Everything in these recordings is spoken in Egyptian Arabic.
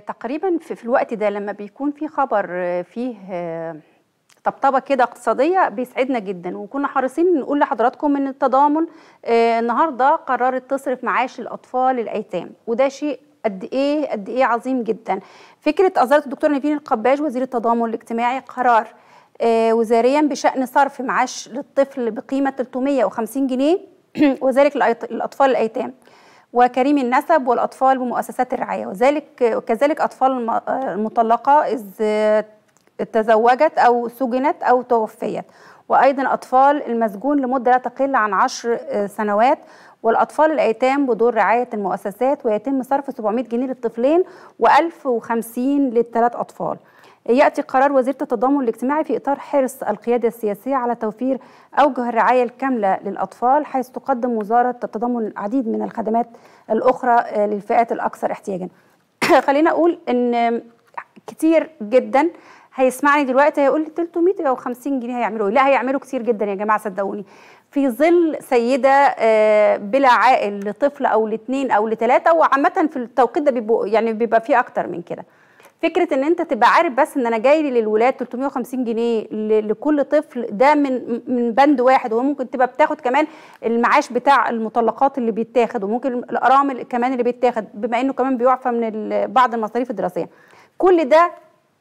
تقريبا في, في الوقت ده لما بيكون في خبر آه، فيه آه، طبطبه كده اقتصاديه بيسعدنا جدا وكنا حريصين نقول لحضراتكم ان التضامن آه، النهارده قررت تصرف معاش الاطفال الايتام وده شيء قد ايه قد ايه عظيم جدا فكره اصدرت الدكتوره نيفين القباج وزير التضامن الاجتماعي قرار آه، وزاريا بشان صرف معاش للطفل بقيمه 350 جنيه وذلك للأيط- للاطفال الايتام وكريم النسب والاطفال بمؤسسات الرعايه وذلك وكذلك اطفال الم- المطلقه اذ تزوجت او سجنت او توفيت وايضا اطفال المسجون لمده لا تقل عن عشر سنوات والاطفال الايتام بدور رعايه المؤسسات ويتم صرف 700 جنيه للطفلين و1050 للثلاث اطفال ياتي قرار وزيره التضامن الاجتماعي في اطار حرص القياده السياسيه على توفير اوجه الرعايه الكامله للاطفال حيث تقدم وزاره التضامن العديد من الخدمات الاخرى آه، للفئات الاكثر احتياجا خلينا اقول ان كتير جدا هيسمعني دلوقتي هيقول لي 300 او 50 جنيه هيعملوا ايه لا هيعملوا كتير جدا يا جماعه صدقوني في ظل سيده آه، بلا عائل لطفل او لاثنين او لثلاثه وعامه في التوقيت ده بيبقوا يعني بيبقى فيه اكتر من كده فكره ان انت تبقى عارف بس ان انا جاي لي للولاد 350 جنيه ل- لكل طفل ده من من بند واحد وممكن تبقى بتاخد كمان المعاش بتاع المطلقات اللي بيتاخد وممكن الارامل كمان اللي بيتاخد بما انه كمان بيعفى من ال- بعض المصاريف الدراسيه كل ده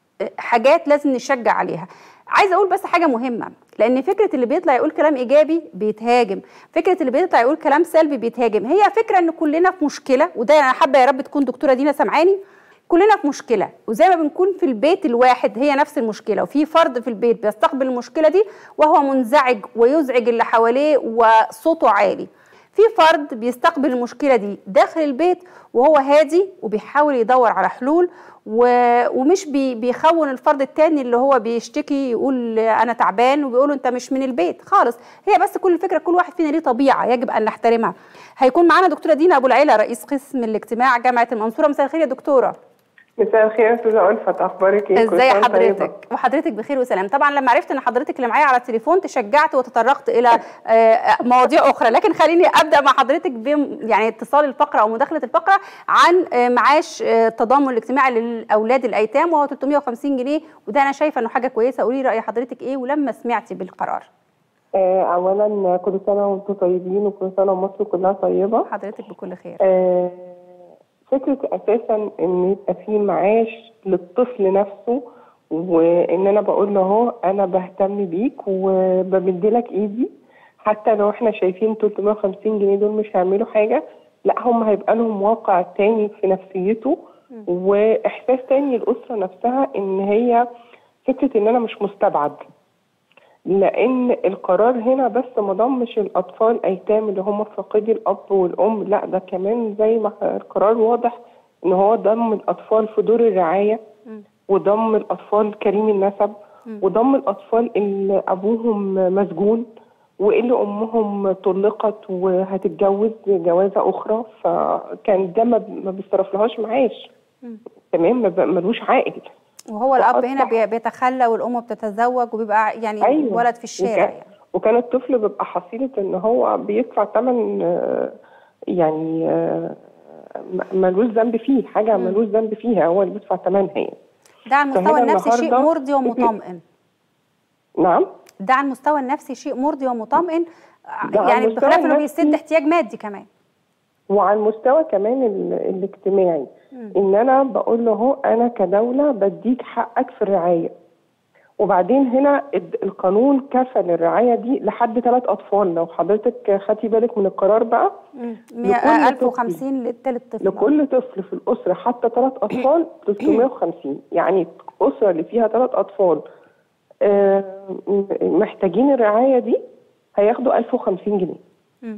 حاجات لازم نشجع عليها عايزه اقول بس حاجه مهمه لان فكره اللي بيطلع يقول كلام ايجابي بيتهاجم فكره اللي بيطلع يقول كلام سلبي بيتهاجم هي فكره ان كلنا في مشكله وده انا حابه يا رب تكون دكتوره دينا سامعاني كلنا في مشكله وزي ما بنكون في البيت الواحد هي نفس المشكله وفي فرد في البيت بيستقبل المشكله دي وهو منزعج ويزعج اللي حواليه وصوته عالي في فرد بيستقبل المشكله دي داخل البيت وهو هادي وبيحاول يدور على حلول و... ومش بي... بيخون الفرد التاني اللي هو بيشتكي يقول انا تعبان وبيقول له انت مش من البيت خالص هي بس كل الفكره كل واحد فينا ليه طبيعه يجب ان نحترمها هيكون معانا دكتوره دينا ابو العيله رئيس قسم الاجتماع جامعه المنصوره مساء الخير يا دكتوره مساء الخير يا استاذه الفت اخبارك ايه كل ازاي سنة طيبة. حضرتك وحضرتك بخير وسلام طبعا لما عرفت ان حضرتك اللي معايا على التليفون تشجعت وتطرقت الى آه، مواضيع اخرى لكن خليني ابدا مع حضرتك ب يعني اتصال الفقره او مداخله الفقره عن آه، معاش آه، التضامن الاجتماعي للاولاد الايتام وهو 350 جنيه وده انا شايفه انه حاجه كويسه قولي راي حضرتك ايه ولما سمعتي بالقرار آه اولا كل سنه وانتم طيبين وكل سنه ومصر كلها طيبه حضرتك بكل خير آه فكره اساسا ان يبقى في معاش للطفل نفسه وان انا بقول له اهو انا بهتم بيك وبمد لك ايدي حتى لو احنا شايفين 350 جنيه دول مش هيعملوا حاجه لا هم هيبقى لهم واقع تاني في نفسيته واحساس تاني الاسره نفسها ان هي فكره ان انا مش مستبعد لان القرار هنا بس ما ضمش الاطفال ايتام اللي هم فاقدي الاب والام لا ده كمان زي ما القرار واضح ان هو ضم الاطفال في دور الرعايه وضم الاطفال كريم النسب وضم الاطفال اللي ابوهم مسجون واللي امهم طلقت وهتتجوز جوازه اخرى فكان ده ما ما بيصرفلهاش معاش تمام ما ب- ملوش عائل وهو الاب هنا وأصبح- بي- بيتخلى والام بتتزوج وبيبقى يعني أيوة. ولد في الشارع وكان, يعني. وكان الطفل بيبقى حصيلة ان هو بيدفع ثمن يعني آه، م- ملوش ذنب فيه حاجة ملوش ذنب فيها هو اللي بيدفع ثمنها يعني ده على المستوى فهنا النفسي شيء النهاردة مرضي ومطمئن نعم ده على المستوى النفسي شيء مرضي ومطمئن ده على يعني المستوى بخلاف انه النفسي. بيسد احتياج مادي كمان وعلى المستوى كمان ال- الاجتماعي ان انا بقول له اهو انا كدولة بديك حقك في الرعاية وبعدين هنا الد- القانون كفل الرعاية دي لحد ثلاث أطفال لو حضرتك خدتي بالك من القرار بقى لكل 1050 للثالث طفل لكل طفل في الأسرة حتى ثلاث أطفال 350 يعني الأسرة اللي فيها ثلاث أطفال آه، م- محتاجين الرعاية دي هياخدوا 1050 جنيه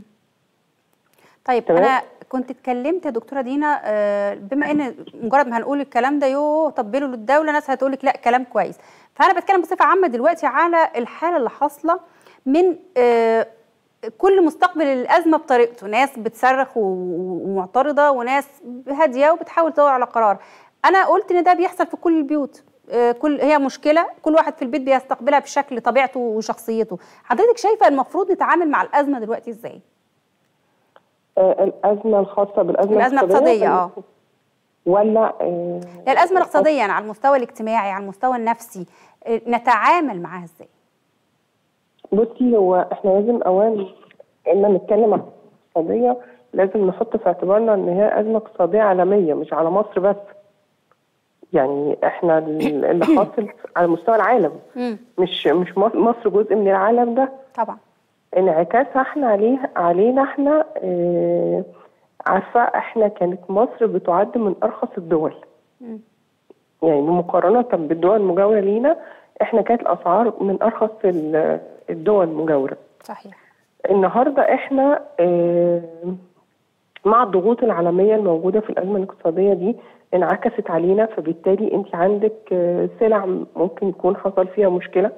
طيب تمام. انا كنت اتكلمت يا دكتوره دينا آه، بما ان مجرد ما هنقول الكلام ده يوه طبلوا للدوله ناس هتقول لك لا كلام كويس فانا بتكلم بصفه عامه دلوقتي على الحاله اللي حاصله من آه، كل مستقبل الازمه بطريقته ناس بتصرخ و- ومعترضه وناس هاديه وبتحاول تدور على قرار انا قلت ان ده بيحصل في كل البيوت آه، كل هي مشكله كل واحد في البيت بيستقبلها بشكل طبيعته وشخصيته حضرتك شايفه المفروض نتعامل مع الازمه دلوقتي ازاي آه، الأزمة الخاصة بالأزمة الازمه الاقتصاديه اه ولا آه، لا الازمه الاقتصاديه يعني على المستوى الاجتماعي على المستوى النفسي آه، نتعامل معاها ازاي بصي هو احنا لازم اولا لما نتكلم عن الاقتصاديه لازم نحط في اعتبارنا ان هي ازمه اقتصاديه عالميه مش على مصر بس يعني احنا ال- اللي حاصل على مستوى العالم مم. مش مش مص- مصر جزء من العالم ده طبعا انعكاسها احنا عليه علينا احنا اه عارفه احنا كانت مصر بتعد من ارخص الدول مم. يعني مقارنه بالدول المجاوره لينا احنا كانت الاسعار من ارخص ال- الدول المجاوره صحيح النهارده احنا آه، مع الضغوط العالميه الموجوده في الازمه الاقتصاديه دي انعكست علينا فبالتالي انت عندك آه، سلع ممكن يكون حصل فيها مشكله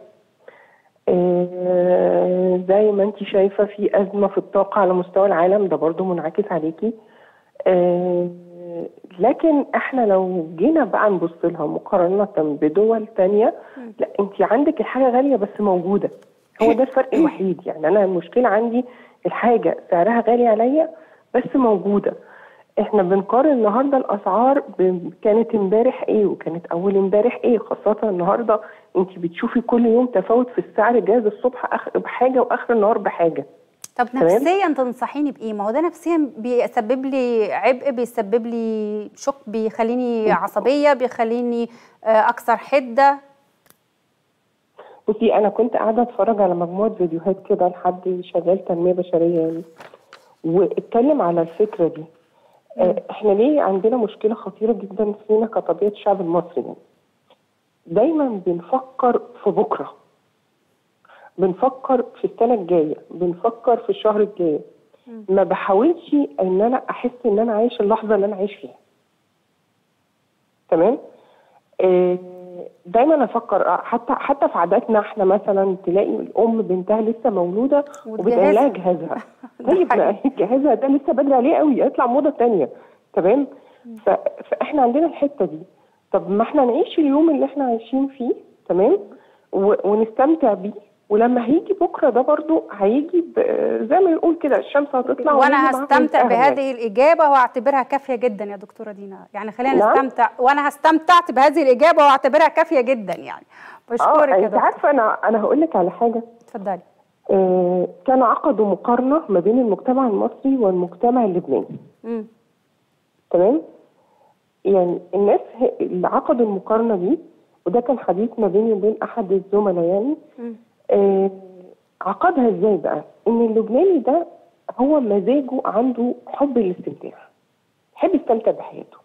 آه، زي ما انت شايفه في ازمه في الطاقه على مستوى العالم ده برضو منعكس عليكي آه، لكن احنا لو جينا بقى نبص لها مقارنه بدول تانية لا انت عندك الحاجه غاليه بس موجوده هو ده الفرق الوحيد يعني انا المشكله عندي الحاجه سعرها غالي عليا بس موجوده احنا بنقارن النهارده الاسعار ب... كانت امبارح ايه وكانت اول امبارح ايه خاصه النهارده انت بتشوفي كل يوم تفاوت في السعر جاز الصبح أخ... بحاجه واخر النهار بحاجه طب تمام. نفسيا تنصحيني بايه ما هو ده نفسيا بيسبب لي عبء بيسبب لي شك بيخليني عصبيه بيخليني آه، اكثر حده بصي انا كنت قاعده اتفرج على مجموعه فيديوهات كده لحد شغال تنميه بشريه يعني واتكلم على الفكره دي آه، احنا ليه عندنا مشكله خطيره جدا فينا كطبيعه الشعب المصري يعني دايما بنفكر في بكره بنفكر في السنه الجايه بنفكر في الشهر الجاي ما بحاولش ان انا احس ان انا عايش اللحظه اللي انا عايش فيها تمام آه، دايما افكر آه، حتى حتى في عاداتنا احنا مثلا تلاقي الام بنتها لسه مولوده وبتعمل لها جهازها طيب ما جهازها ده لسه بدري عليه قوي يطلع موضه تانية تمام ف- فاحنا عندنا الحته دي طب ما احنا نعيش اليوم اللي احنا عايشين فيه تمام و- ونستمتع بيه ولما هيجي بكره ده برضو هيجي ب- زي ما نقول كده الشمس هتطلع وانا وهيجي معاها هستمتع القهوة. بهذه الاجابه واعتبرها كافيه جدا يا دكتوره دينا يعني خلينا نعم. نستمتع وانا هستمتعت بهذه الاجابه واعتبرها كافيه جدا يعني اه بشكرك يا انت دكتور عارفه انا انا هقول لك على حاجه اتفضلي آه، كانوا عقدوا مقارنه ما بين المجتمع المصري والمجتمع اللبناني مم. تمام يعني الناس ه- اللي عقدوا المقارنه دي وده كان حديث ما بيني وبين احد الزملاء يعني مم. آه عقدها ازاي بقى ان اللبناني ده هو مزاجه عنده حب الاستمتاع يحب يستمتع بحياته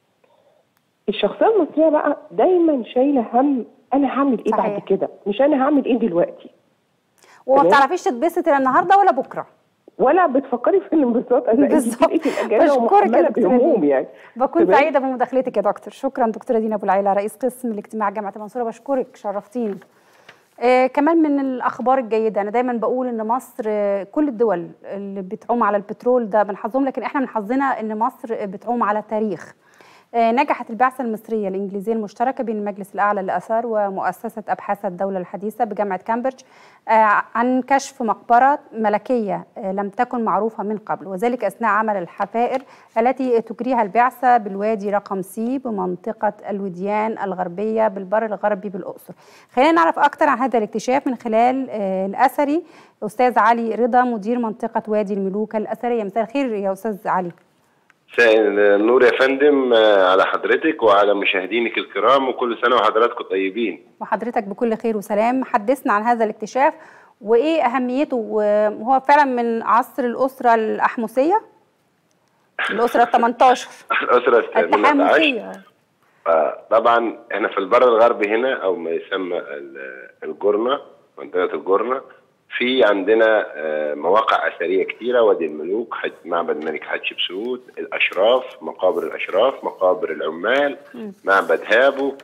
الشخصيه المصريه بقى دايما شايله هم انا هعمل ايه بعد صحيح. كده مش انا هعمل ايه دلوقتي وما تمام. بتعرفيش تتبسطي لا النهارده ولا بكره ولا بتفكري في الانبساط أنت بالظبط. بتبقي في الاجازه بشكرك يا ومحمله دكتورة بهموم دينا. يعني بكون تمام؟ سعيده بمداخلتك يا دكتور شكرا دكتوره دينا ابو العيله رئيس قسم الاجتماع جامعه المنصوره بشكرك شرفتيني آه كمان من الاخبار الجيده انا دايما بقول ان مصر آه كل الدول اللي بتعوم على البترول ده من حظهم لكن احنا من حظنا ان مصر بتعوم على تاريخ آه، نجحت البعثة المصرية الإنجليزية المشتركة بين المجلس الأعلى للآثار ومؤسسة أبحاث الدولة الحديثة بجامعة كامبريدج آه، عن كشف مقبرة ملكية آه، لم تكن معروفة من قبل وذلك أثناء عمل الحفائر التي تجريها البعثة بالوادي رقم سي بمنطقة الوديان الغربية بالبر الغربي بالأقصر خلينا نعرف أكثر عن هذا الاكتشاف من خلال آه، الأثري أستاذ علي رضا مدير منطقة وادي الملوك الأثرية مساء الخير يا أستاذ علي مساء النور يا فندم آه، على حضرتك وعلى مشاهدينك الكرام وكل سنة وحضراتكم طيبين وحضرتك بكل خير وسلام حدثنا عن هذا الاكتشاف وايه اهميته وهو فعلا من عصر الاسره الاحمسيه الاسره ال 18 الأسرة الثامنة عشر التحامسيه آه، طبعا احنا في البر الغربي هنا أو ما يسمى ال- الجرنة منطقة الجرنة في عندنا آه، مواقع أثرية كتيرة وادي الملوك حج معبد الملك حتشبسوت الأشراف مقابر الأشراف مقابر العمال معبد هابو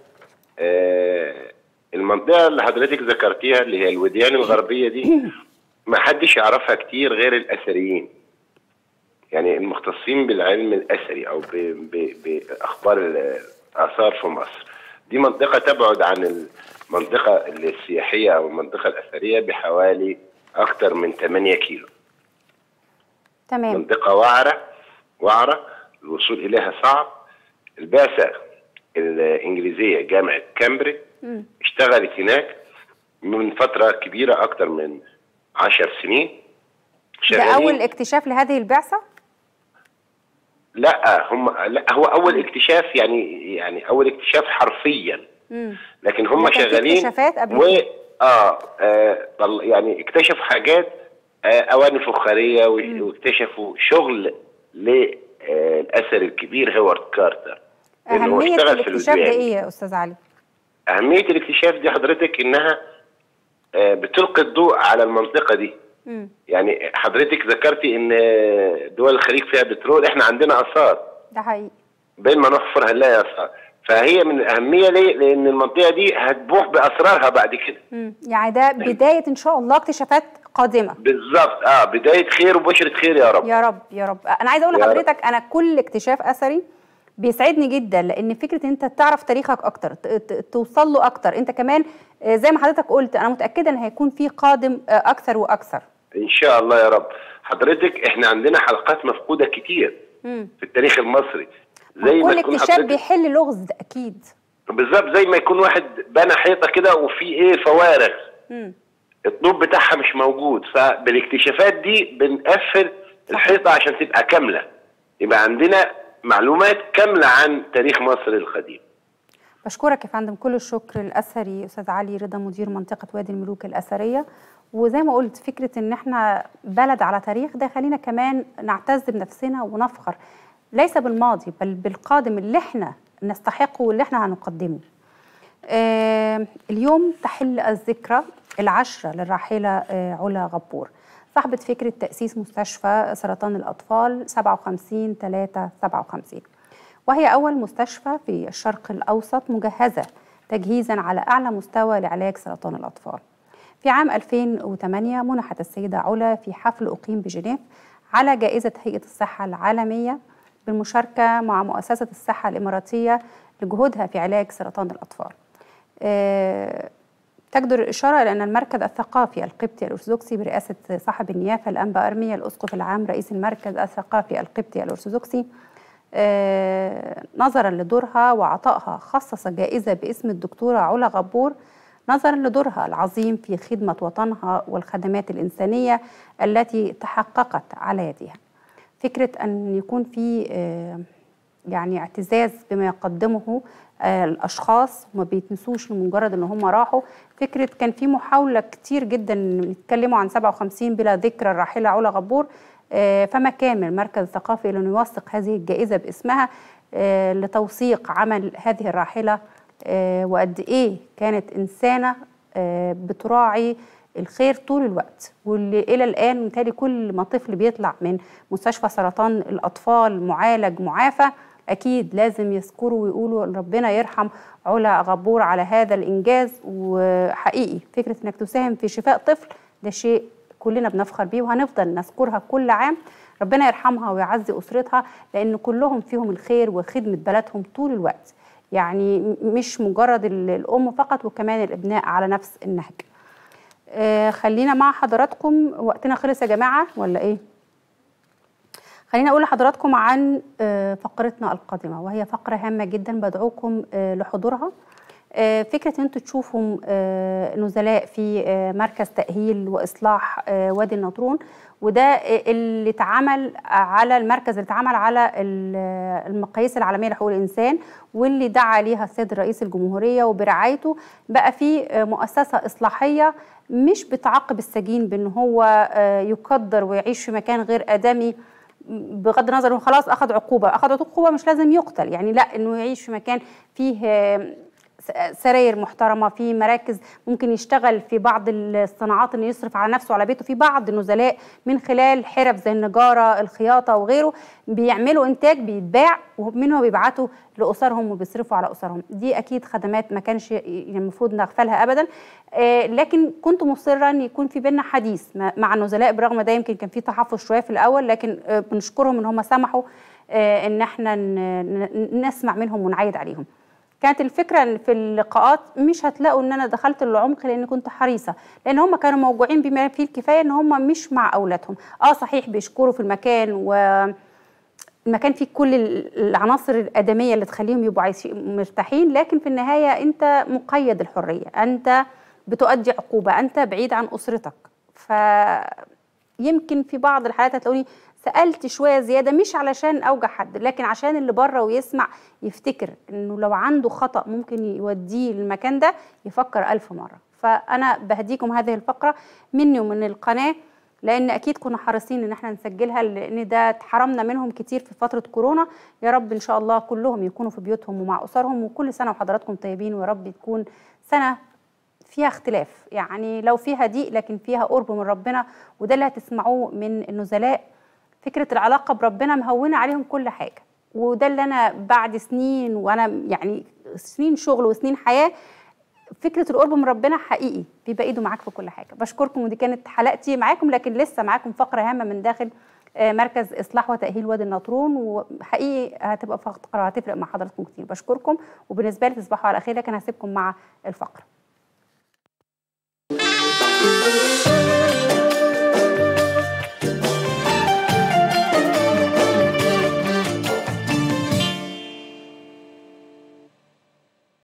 آه، المنطقة اللي حضرتك ذكرتيها اللي هي الوديان الغربية دي ما حدش يعرفها كتير غير الأثريين يعني المختصين بالعلم الأثري أو ب- ب- بأخبار الآثار في مصر دي منطقة تبعد عن المنطقة السياحية أو المنطقة الأثرية بحوالي أكثر من 8 كيلو تمام منطقة وعرة وعرة الوصول إليها صعب البعثه الانجليزيه جامعه كامبريدج مم. اشتغلت هناك من فتره كبيره اكتر من عشر سنين ده اول اكتشاف لهذه البعثه لا هم لا هو اول اكتشاف يعني يعني اول اكتشاف حرفيا مم. لكن هم لكن في شغالين اكتشافات قبل و كده. اه, آه طل- يعني اكتشفوا حاجات آه اواني فخاريه و- واكتشفوا شغل للاثر الكبير هوارد كارتر لأن هو اهميه اشتغل في الاكتشاف ده الوزيان. ايه يا استاذ علي اهميه الاكتشاف دي حضرتك انها آه بتلقي الضوء على المنطقه دي مم. يعني حضرتك ذكرتي ان دول الخليج فيها بترول احنا عندنا اثار ده حقيقي بين ما نحفر هنلاقي اثار فهي من الاهميه ليه؟ لان المنطقه دي هتبوح باسرارها بعد كده مم. يعني ده بدايه ان شاء الله اكتشافات قادمه بالظبط اه بدايه خير وبشره خير يا رب يا رب يا رب انا عايزه اقول يا رب. لحضرتك انا كل اكتشاف اثري بيسعدني جدا لان فكره ان انت تعرف تاريخك اكتر ت- ت- توصل له اكتر انت كمان آه، زي ما حضرتك قلت انا متاكده ان هيكون في قادم آه، اكثر واكثر ان شاء الله يا رب حضرتك احنا عندنا حلقات مفقوده كتير مم. في التاريخ المصري زي ما كل تكون اكتشاف حضرتك بيحل لغز اكيد بالظبط زي ما يكون واحد بنى حيطه كده وفي ايه فوارغ مم. الطوب بتاعها مش موجود فبالاكتشافات دي بنقفل الحيطه عشان تبقى كامله يبقى عندنا معلومات كامله عن تاريخ مصر القديم بشكرك يا فندم كل الشكر الاثري استاذ علي رضا مدير منطقه وادي الملوك الاثريه وزي ما قلت فكره ان احنا بلد على تاريخ ده خلينا كمان نعتز بنفسنا ونفخر ليس بالماضي بل بالقادم اللي احنا نستحقه واللي احنا هنقدمه آه اليوم تحل الذكرى العشرة للراحلة آه علا غبور صاحبة فكرة تأسيس مستشفى سرطان الأطفال 57 3 57 وهي أول مستشفى في الشرق الأوسط مجهزة تجهيزا على أعلى مستوى لعلاج سرطان الأطفال في عام 2008 منحت السيدة علا في حفل أقيم بجنيف على جائزة هيئة الصحة العالمية بالمشاركة مع مؤسسة الصحة الإماراتية لجهودها في علاج سرطان الأطفال آه، تجدر الإشارة إلى أن المركز الثقافي القبطي الأرثوذكسي برئاسة صاحب النيافة الأنبا أرميا الأسقف العام رئيس المركز الثقافي القبطي الأرثوذكسي آه، نظرا لدورها وعطائها خصص جائزة باسم الدكتورة علا غبور نظرا لدورها العظيم في خدمة وطنها والخدمات الإنسانية التي تحققت على يدها فكرة أن يكون في آه، يعني اعتزاز بما يقدمه آه، الاشخاص وما بيتنسوش لمجرد ان هم راحوا فكره كان في محاوله كتير جدا يتكلموا عن 57 بلا ذكر الراحله علا غبور آه، فما كان من المركز الثقافي لانه يوثق هذه الجائزه باسمها آه، لتوثيق عمل هذه الراحله آه، وقد ايه كانت انسانه آه، بتراعي الخير طول الوقت واللي الى الان متهيألي كل ما طفل بيطلع من مستشفى سرطان الاطفال معالج معافى اكيد لازم يذكروا ويقولوا إن ربنا يرحم علا غبور على هذا الانجاز وحقيقي فكره انك تساهم في شفاء طفل ده شيء كلنا بنفخر بيه وهنفضل نذكرها كل عام ربنا يرحمها ويعزي اسرتها لان كلهم فيهم الخير وخدمه بلدهم طول الوقت يعني م- مش مجرد ال- الام فقط وكمان الابناء على نفس النهج آه خلينا مع حضراتكم وقتنا خلص يا جماعه ولا ايه خليني اقول لحضراتكم عن آه، فقرتنا القادمه وهي فقره هامه جدا بدعوكم آه، لحضورها آه، فكره ان انتوا تشوفوا آه، نزلاء في آه، مركز تاهيل واصلاح آه، وادي النطرون وده آه، اللي اتعمل على المركز اللي اتعمل على ال- آه، المقاييس العالميه لحقوق الانسان واللي دعا ليها السيد رئيس الجمهوريه وبرعايته بقى في آه، مؤسسه اصلاحيه مش بتعاقب السجين بان هو آه، يقدر ويعيش في مكان غير ادمي بغض النظر انه خلاص اخذ عقوبه اخذ عقوبه مش لازم يقتل يعني لا انه يعيش في مكان فيه آه، س- سراير محترمه في مراكز ممكن يشتغل في بعض الصناعات انه يصرف على نفسه وعلى بيته في بعض النزلاء من خلال حرف زي النجاره الخياطه وغيره بيعملوا انتاج بيتباع ومنه بيبعتوا لاسرهم وبيصرفوا على اسرهم دي اكيد خدمات ما كانش يعني المفروض نغفلها ابدا آه، لكن كنت مصرا ان يكون في بينا حديث مع- مع النزلاء برغم ده يمكن كان في تحفظ شويه في الاول لكن آه، بنشكرهم ان هم سمحوا آه، ان احنا ن- ن- نسمع منهم ونعيد عليهم كانت الفكره ان في اللقاءات مش هتلاقوا ان انا دخلت العمق لان كنت حريصه لان هم كانوا موجوعين بما فيه الكفايه ان هم مش مع اولادهم اه صحيح بيشكروا في المكان و المكان فيه كل العناصر الادميه اللي تخليهم يبقوا عايشين مرتاحين لكن في النهايه انت مقيد الحريه انت بتؤدي عقوبه انت بعيد عن اسرتك ف يمكن في بعض الحالات هتلاقوني سالت شويه زياده مش علشان اوجع حد لكن عشان اللي بره ويسمع يفتكر انه لو عنده خطا ممكن يوديه المكان ده يفكر ألف مره فانا بهديكم هذه الفقره مني ومن القناه لان اكيد كنا حريصين ان احنا نسجلها لان ده اتحرمنا منهم كتير في فتره كورونا يا رب ان شاء الله كلهم يكونوا في بيوتهم ومع اسرهم وكل سنه وحضراتكم طيبين ويا رب تكون سنه فيها اختلاف يعني لو فيها ضيق لكن فيها قرب من ربنا وده اللي هتسمعوه من النزلاء فكره العلاقه بربنا مهونه عليهم كل حاجه وده اللي انا بعد سنين وانا يعني سنين شغل وسنين حياه فكره القرب من ربنا حقيقي بيبقى ايده معاك في كل حاجه بشكركم ودي كانت حلقتي معاكم لكن لسه معاكم فقره هامه من داخل مركز اصلاح وتاهيل وادي النطرون وحقيقي هتبقى فقره هتفرق مع حضراتكم كتير بشكركم وبالنسبه لي تصبحوا على خير لكن هسيبكم مع الفقره